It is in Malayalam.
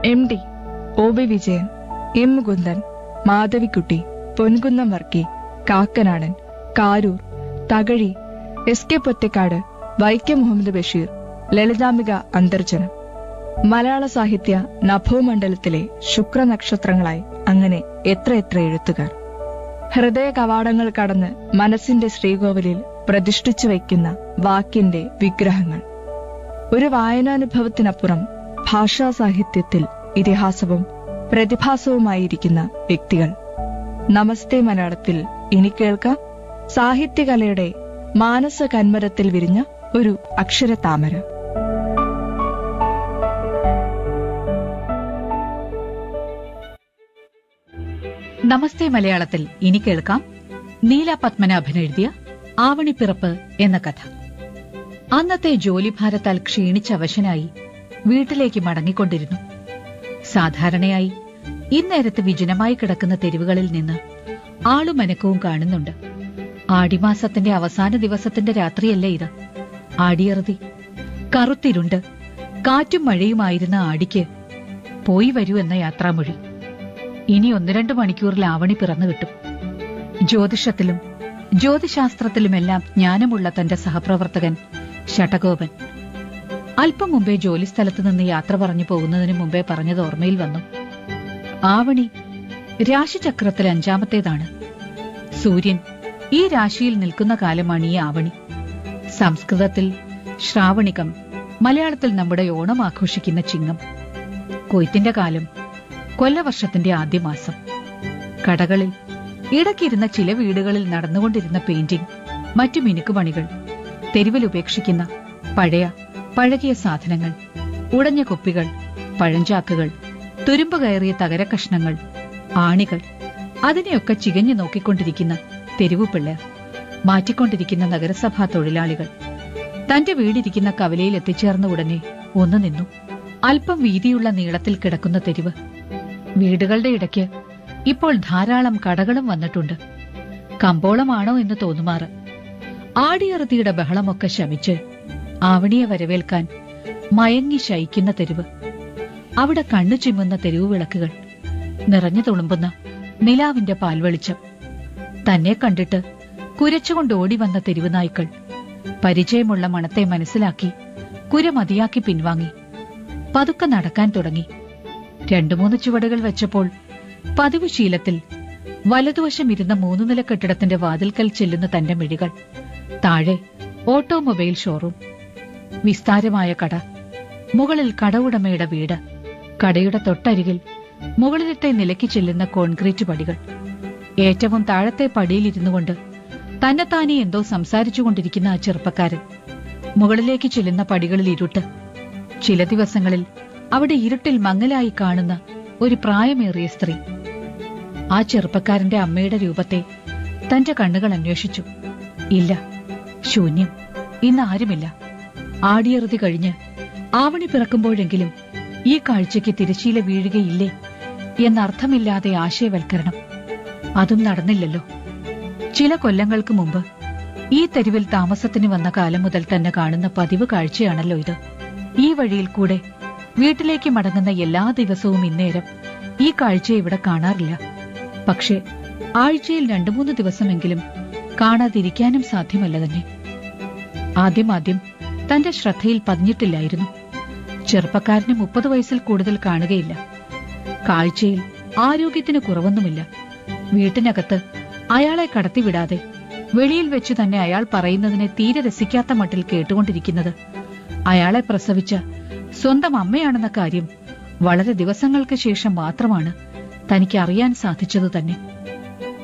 M D O V Vijayan M Mukundan Madhavikutty Ponkunnam Varkey Kakkanadan Karoor Thakazhi S K Pottekkatt Vaikom Muhammad Basheer Lalithambika Antharjanam Malayala സാഹിത്യ നഭോമണ്ഡലത്തിലെ ശുക്രനക്ഷത്രങ്ങളായി അങ്ങനെ എത്രയെത്ര എഴുത്തുകാർ ഹൃദയ കവാടങ്ങൾ കടന്ന് മനസ്സിന്റെ ശ്രീകോവിലിൽ പ്രതിഷ്ഠിച്ചു വയ്ക്കുന്ന വാക്കിന്റെ വിഗ്രഹങ്ങൾ ഒരു വായനാനുഭവത്തിനപ്പുറം ഭാഷാ സാഹിത്യത്തിൽ ഇതിഹാസവും പ്രതിഭാസവുമായിരിക്കുന്ന വ്യക്തികൾ നമസ്തേ മലയാളത്തിൽ ഇനി കേൾക്കാം സാഹിത്യകലയുടെ മാനസ കന്മരത്തിൽ വിരിഞ്ഞ ഒരു അക്ഷരതാമര നമസ്തേ മലയാളത്തിൽ ഇനി കേൾക്കാം നീല പത്മനാഭൻ എഴുതിയ ആവണിപ്പിറപ്പ് എന്ന കഥ അന്നത്തെ ജോലിഭാരത്താൽ ക്ഷീണിച്ചവശനായി വീട്ടിലേക്ക് മടങ്ങിക്കൊണ്ടിരുന്നു സാധാരണയായി ഇന്നേരത്ത് വിജനമായി കിടക്കുന്ന തെരുവുകളിൽ നിന്ന് ആളുമനക്കവും കാണുന്നുണ്ട് ആടിമാസത്തിന്റെ അവസാന ദിവസത്തിന്റെ രാത്രിയല്ലേ ഇത് ആടിയറുതി കറുത്തിരുണ്ട് കാറ്റും മഴയുമായിരുന്ന ആടിക്ക് പോയി വരൂ എന്ന യാത്രാമൊഴി ഇനി ഒന്ന് രണ്ട് മണിക്കൂറിൽ ആവണി പിറന്നു കിട്ടും ജ്യോതിഷത്തിലും ജ്യോതിശാസ്ത്രത്തിലുമെല്ലാം ജ്ഞാനമുള്ള തന്റെ സഹപ്രവർത്തകൻ ശടകോപൻ അല്പം മുമ്പേ ജോലിസ്ഥലത്ത് നിന്ന് യാത്ര പറഞ്ഞു പോകുന്നതിന് മുമ്പേ പറഞ്ഞത് ഓർമ്മയിൽ വന്നു ആവണി രാശിചക്രത്തിൽ അഞ്ചാമത്തേതാണ് സൂര്യൻ ഈ രാശിയിൽ നിൽക്കുന്ന കാലമാണ് ഈ ആവണി സംസ്കൃതത്തിൽ ശ്രാവണികം മലയാളത്തിൽ നമ്മുടെ ഓണം ആഘോഷിക്കുന്ന ചിങ്ങം കൊയ്ത്തിന്റെ കാലം കൊല്ലവർഷത്തിന്റെ ആദ്യ മാസം കടകളിൽ ഇടയ്ക്കിരുന്ന ചില വീടുകളിൽ നടന്നുകൊണ്ടിരുന്ന പെയിന്റിംഗ് മറ്റു മിനുക്കുപണികൾ തെരുവിൽ ഉപേക്ഷിക്കുന്ന പഴയ പഴകിയ സാധനങ്ങൾ ഉടഞ്ഞ കുപ്പികൾ പഴഞ്ചാക്കുകൾ തുരുമ്പ് കയറിയ തകരക്കഷ്ണങ്ങൾ ആണികൾ അതിനെയൊക്കെ ചികഞ്ഞു നോക്കിക്കൊണ്ടിരിക്കുന്ന തെരുവു പിള്ളേർ മാറ്റിക്കൊണ്ടിരിക്കുന്ന നഗരസഭാ തൊഴിലാളികൾ തന്റെ വീടിരിക്കുന്ന കവലയിൽ എത്തിച്ചേർന്ന ഉടനെ ഒന്നു നിന്നു അല്പം വീതിയുള്ള നീളത്തിൽ കിടക്കുന്ന തെരുവ് വീടുകളുടെ ഇടയ്ക്ക് ഇപ്പോൾ ധാരാളം കടകളും വന്നിട്ടുണ്ട് കമ്പോളമാണോ എന്ന് തോന്നുമാറ് ആടിയറുതിയുടെ ബഹളമൊക്കെ ശമിച്ച് ആവണിയെ വരവേൽക്കാൻ മയങ്ങി ശയിക്കുന്ന തെരുവ് അവിടെ കണ്ണു ചിമ്മുന്ന തെരുവ് വിളക്കുകൾ നിറഞ്ഞു തുളുമ്പുന്ന നിലാവിന്റെ പാൽവെളിച്ചം തന്നെ കണ്ടിട്ട് കുരച്ചുകൊണ്ട് ഓടി വന്ന തെരുവ് നായ്ക്കൾ പരിചയമുള്ള മണത്തെ മനസ്സിലാക്കി കുര മതിയാക്കി പിൻവാങ്ങി പതുക്കെ നടക്കാൻ തുടങ്ങി രണ്ടു മൂന്ന് ചുവടുകൾ വെച്ചപ്പോൾ പതിവ് ശീലത്തിൽ വലതുവശം ഇരുന്ന മൂന്നു നില കെട്ടിടത്തിന്റെ വാതിൽക്കൽ ചെല്ലുന്ന തന്റെ മിഴികൾ താഴെ ഓട്ടോമൊബൈൽ ഷോറൂം വിസ്താരമായ കട മുകളിൽ കട ഉടമയുടെ വീട് കടയുടെ തൊട്ടരികിൽ മുകളിലത്തെ നിലയ്ക്ക് ചെല്ലുന്ന കോൺക്രീറ്റ് പടികൾ ഏറ്റവും താഴത്തെ പടിയിലിരുന്നു കൊണ്ട് തന്നെത്താനെ എന്തോ സംസാരിച്ചുകൊണ്ടിരിക്കുന്ന ആ ചെറുപ്പക്കാരൻ മുകളിലേക്ക് ചെല്ലുന്ന പടികളിൽ ഇരുട്ട് ചില ദിവസങ്ങളിൽ അവിടെ ഇരുട്ടിൽ മങ്ങലായി കാണുന്ന ഒരു പ്രായമേറിയ സ്ത്രീ ആ ചെറുപ്പക്കാരന്റെ അമ്മയുടെ രൂപത്തെ തന്റെ കണ്ണുകൾ അന്വേഷിച്ചു ഇല്ല ശൂന്യം ഇന്ന് ആരുമില്ല ആടിയറുതി കഴിഞ്ഞ് ആവണി പിറക്കുമ്പോഴെങ്കിലും ഈ കാഴ്ചയ്ക്ക് തിരശീല വീഴുകയില്ലേ എന്നർത്ഥമില്ലാതെ ആശയവൽക്കരണം അതും നടന്നില്ലല്ലോ ചില കൊല്ലങ്ങൾക്ക് മുമ്പ് ഈ തെരുവിൽ താമസത്തിന് വന്ന കാലം മുതൽ തന്നെ കാണുന്ന പതിവ് കാഴ്ചയാണല്ലോ ഇത് ഈ വഴിയിൽ കൂടെ വീട്ടിലേക്ക് മടങ്ങുന്ന എല്ലാ ദിവസവും ഇന്നേരം ഈ കാഴ്ച ഇവിടെ കാണാറില്ല പക്ഷേ ആഴ്ചയിൽ രണ്ടു മൂന്ന് ദിവസമെങ്കിലും കാണാതിരിക്കാനും സാധ്യമല്ല തന്നെ ആദ്യം ആദ്യം തന്റെ ശ്രദ്ധയിൽ പതിഞ്ഞിട്ടില്ലായിരുന്നു ചെറുപ്പക്കാരന് മുപ്പത് വയസ്സിൽ കൂടുതൽ കാണുകയില്ല കാഴ്ചയിൽ ആരോഗ്യത്തിന് കുറവൊന്നുമില്ല വീട്ടിനകത്ത് അയാളെ കടത്തിവിടാതെ വെളിയിൽ വെച്ചു തന്നെ അയാൾ പറയുന്നതിനെ തീരെ രസിക്കാത്ത മട്ടിൽ കേട്ടുകൊണ്ടിരിക്കുന്നത് അയാളെ പ്രസവിച്ച സ്വന്തം അമ്മയാണെന്ന കാര്യം വളരെ ദിവസങ്ങൾക്ക് ശേഷം മാത്രമാണ് തനിക്ക് അറിയാൻ സാധിച്ചതു തന്നെ